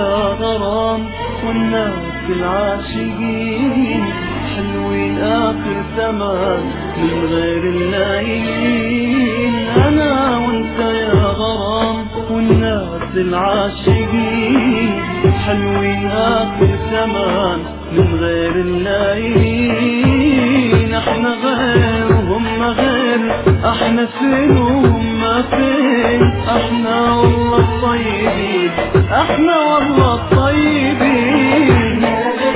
يا غرام والناس العاشقين حلوين آخر زمان من غير اللايين أنا وانت يا غرام والناس العاشقين حلوين آخر زمان من غير اللايين احنا غير وهم غير احنا فين وهم فين احنا والله الطيبين احنا والله الطيبين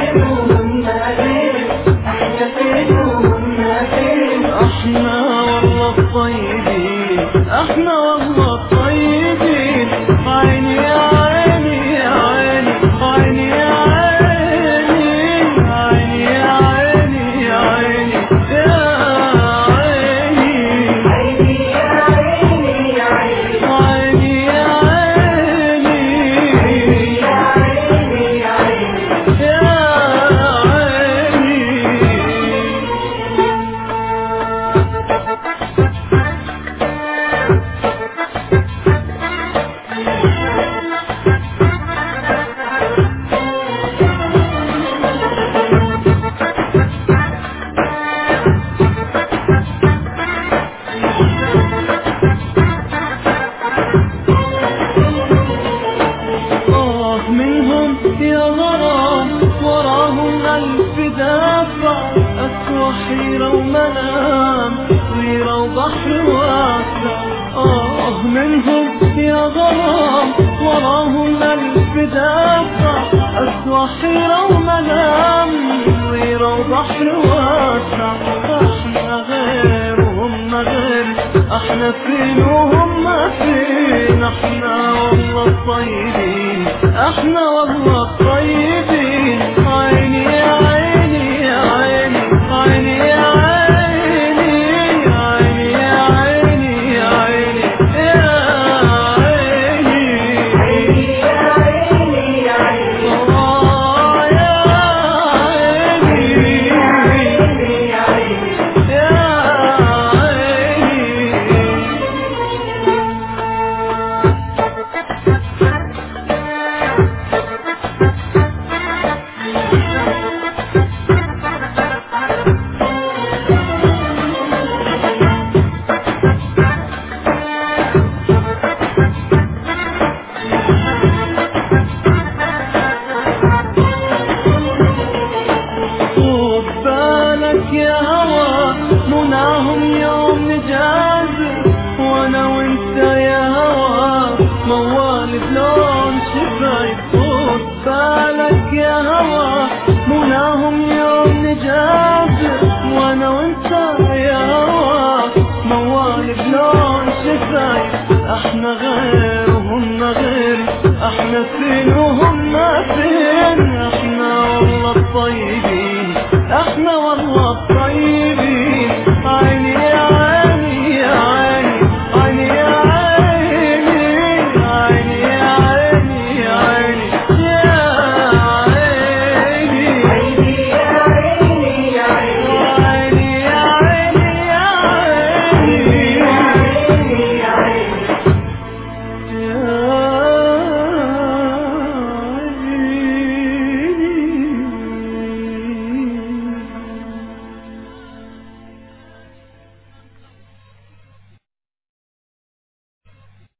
احنا والله الطيبين احنا والله الطيبين عيني يا عيني يا عيني عيني يا عيني عيني يا عيني يا عيني يا عيني عيني يا عيني يا عيني آه منهم يا غرام وراهم ألف دافع أسوى حيرة ومنام غيرة وبحر واسع آه منهم يا غرام وراهم ألف دافع أسوى حيرة ومنام غيرة وبحر واسع احنا غير وهم غير احنا فين وهم فين احنا والله الطيبين احنا والله الطيبين عيني يا عيني يا عيني عيني يا عيني عيني يا عيني يا عيني يا عيني آه يا عيني يا عيني خد بالك يا هوا مناهم يوم نجازر وانا وانت يا هوا موال بلون شفايف خد بالك يا هوا مناهم يوم نجازر وانا وانت يا هوا موال بلون شفايف احنا غير وهم غير احنا فين وهم فين احنا والله الطيبين